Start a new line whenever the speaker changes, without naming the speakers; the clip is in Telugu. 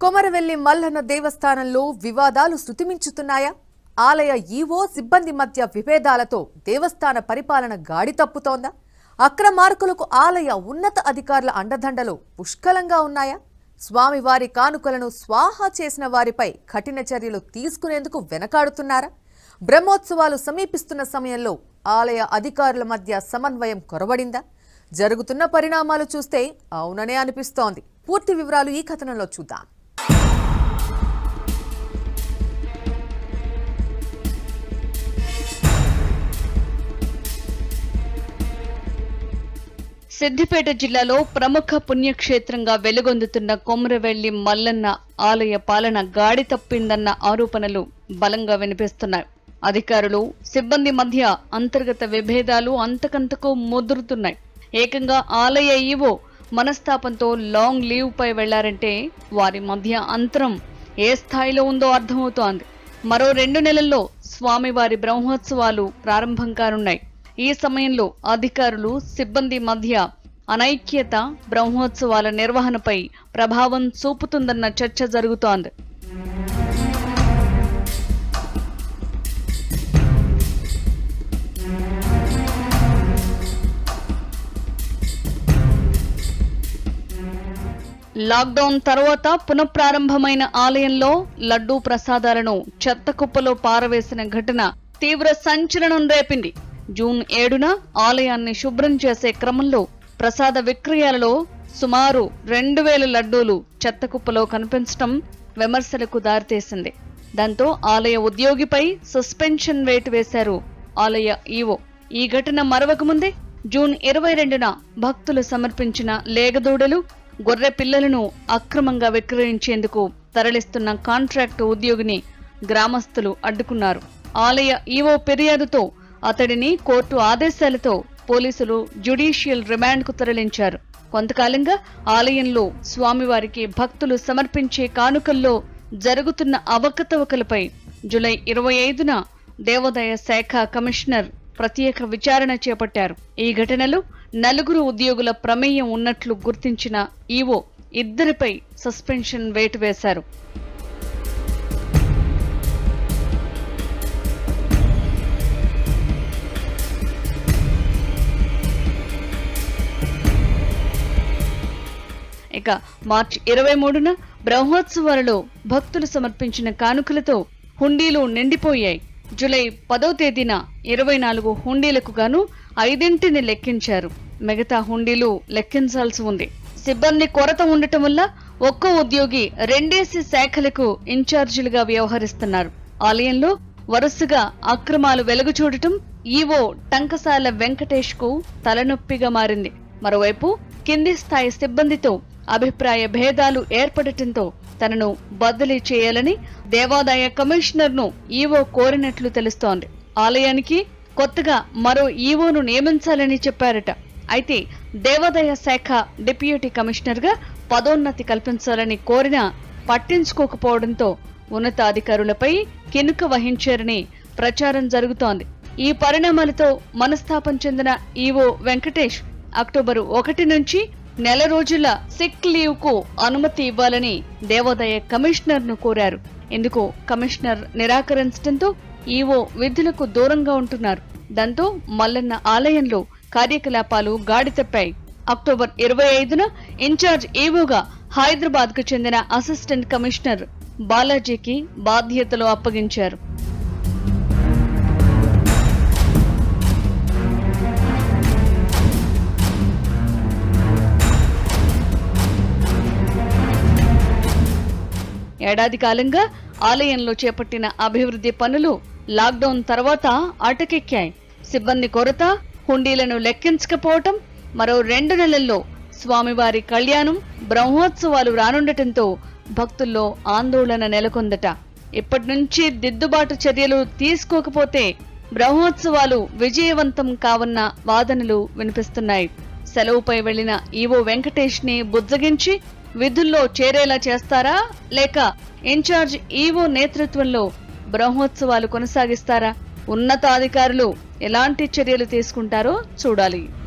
కొమరవెల్లి మల్లన్న దేవస్థానంలో వివాదాలు శృతిమించుతున్నాయా ఆలయ ఈవో సిబ్బంది మధ్య విభేదాలతో దేవస్థాన పరిపాలన గాడి తప్పుతోందా అక్రమార్కులకు ఆలయ ఉన్నత అధికారుల అండదండలు పుష్కలంగా ఉన్నాయా స్వామివారి కానుకలను స్వాహా చేసిన వారిపై కఠిన చర్యలు తీసుకునేందుకు వెనకాడుతున్నారా బ్రహ్మోత్సవాలు సమీపిస్తున్న సమయంలో ఆలయ అధికారుల మధ్య సమన్వయం కొరవడిందా జరుగుతున్న పరిణామాలు చూస్తే అవుననే అనిపిస్తోంది పూర్తి వివరాలు ఈ కథనంలో చూద్దాం
సిద్దిపేట జిల్లాలో ప్రముఖ పుణ్యక్షేత్రంగా వెలుగొందుతున్న కొమరవెల్లి మల్లన్న ఆలయ పాలన గాడి తప్పిందన్న ఆరోపణలు బలంగా వినిపిస్తున్నాయి అధికారులు సిబ్బంది మధ్య అంతర్గత విభేదాలు అంతకంతకు ముదురుతున్నాయి ఏకంగా ఆలయ ఈవో మనస్తాపంతో లాంగ్ లీవ్ పై వెళ్లారంటే వారి మధ్య అంతరం ఏ స్థాయిలో ఉందో అర్థమవుతోంది మరో రెండు నెలల్లో స్వామివారి బ్రహ్మోత్సవాలు ప్రారంభం కానున్నాయి ఈ సమయంలో అధికారులు సిబ్బంది మధ్య అనైక్యత బ్రహ్మోత్సవాల నిర్వహణపై ప్రభావం చూపుతుందన్న చర్చ జరుగుతోంది లాక్డౌన్ తర్వాత పునఃప్రారంభమైన ఆలయంలో లడ్డూ ప్రసాదాలను చెత్త కుప్పలో పారవేసిన ఘటన తీవ్ర సంచలనం రేపింది జూన్ ఏడున ఆలయాన్ని శుభ్రం చేసే క్రమంలో ప్రసాద విక్రయాలలో సుమారు రెండు వేల లడ్డూలు చెత్త కుప్పలో కనిపించడం విమర్శలకు దారితీసింది దాంతో ఆలయ ఉద్యోగిపై సస్పెన్షన్ వేటు వేశారు ఆలయ ఈవో ఈ ఘటన మరవక ముందే జూన్ ఇరవై రెండున భక్తులు సమర్పించిన లేగదూడలు గొర్రె పిల్లలను అక్రమంగా విక్రయించేందుకు తరలిస్తున్న కాంట్రాక్టు ఉద్యోగిని గ్రామస్తులు అడ్డుకున్నారు ఆలయ ఈవో ఫిర్యాదుతో అతడిని కోర్టు ఆదేశాలతో పోలీసులు జ్యుడిషియల్ రిమాండ్కు తరలించారు కొంతకాలంగా ఆలయంలో స్వామివారికి భక్తులు సమర్పించే కానుకల్లో జరుగుతున్న అవకతవకలపై జూలై ఇరవై ఐదున దేవాదాయ శాఖ కమిషనర్ ప్రత్యేక విచారణ చేపట్టారు ఈ ఘటనలో నలుగురు ఉద్యోగుల ప్రమేయం ఉన్నట్లు గుర్తించిన ఈవో ఇద్దరిపై సస్పెన్షన్ వేటు వేశారు ఇక మార్చి ఇరవై మూడున బ్రహ్మోత్సవాలలో భక్తులు సమర్పించిన కానుకలతో హుండీలు నిండిపోయాయి జూలై పదో తేదీన ఇరవై నాలుగు హుండీలకు గాను ఐదింటిని లెక్కించారు మిగతా హుండీలు లెక్కించాల్సి ఉంది సిబ్బంది కొరత ఉండటం వల్ల ఒక్కో ఉద్యోగి రెండేసి శాఖలకు ఇన్ఛార్జీలుగా వ్యవహరిస్తున్నారు ఆలయంలో వరుసగా అక్రమాలు వెలుగు చూడటం ఈవో టంకసాల వెంకటేష్ కు తలనొప్పిగా మారింది మరోవైపు కింది స్థాయి సిబ్బందితో అభిప్రాయ భేదాలు ఏర్పడటంతో తనను బదిలీ చేయాలని దేవాదాయ కమిషనర్ ను ఈవో కోరినట్లు తెలుస్తోంది ఆలయానికి కొత్తగా మరో ఈవోను నియమించాలని చెప్పారట అయితే దేవాదాయ శాఖ డిప్యూటీ కమిషనర్ గా పదోన్నతి కల్పించాలని కోరినా పట్టించుకోకపోవడంతో ఉన్నతాధికారులపై కినుక వహించారని ప్రచారం జరుగుతోంది ఈ పరిణామాలతో మనస్తాపం చెందిన ఈవో వెంకటేష్ అక్టోబర్ ఒకటి నుంచి నెల రోజుల సిక్ లీవ్ కు అనుమతి ఇవ్వాలని దేవాదాయ కమిషనర్ ను కోరారు ఇందుకు కమిషనర్ నిరాకరించడంతో ఈవో విధులకు దూరంగా ఉంటున్నారు దాంతో మల్లన్న ఆలయంలో కార్యకలాపాలు గాడి తప్పాయి అక్టోబర్ ఇరవై ఐదున ఇన్ఛార్జ్ ఈవోగా హైదరాబాద్ కు చెందిన అసిస్టెంట్ కమిషనర్ బాలాజీకి బాధ్యతలు అప్పగించారు ఏడాది కాలంగా ఆలయంలో చేపట్టిన అభివృద్ధి పనులు లాక్డౌన్ తర్వాత అటకెక్కాయి సిబ్బంది కొరత హుండీలను లెక్కించకపోవటం మరో రెండు నెలల్లో స్వామివారి కళ్యాణం బ్రహ్మోత్సవాలు రానుండటంతో భక్తుల్లో ఆందోళన నెలకొందట ఇప్పటి నుంచి దిద్దుబాటు చర్యలు తీసుకోకపోతే బ్రహ్మోత్సవాలు విజయవంతం కావన్న వాదనలు వినిపిస్తున్నాయి సెలవుపై వెళ్లిన ఈవో వెంకటేష్ ని బుజ్జగించి విధుల్లో చేరేలా చేస్తారా లేక ఇన్ఛార్జ్ ఈవో నేతృత్వంలో బ్రహ్మోత్సవాలు కొనసాగిస్తారా ఉన్నతాధికారులు ఎలాంటి చర్యలు తీసుకుంటారో చూడాలి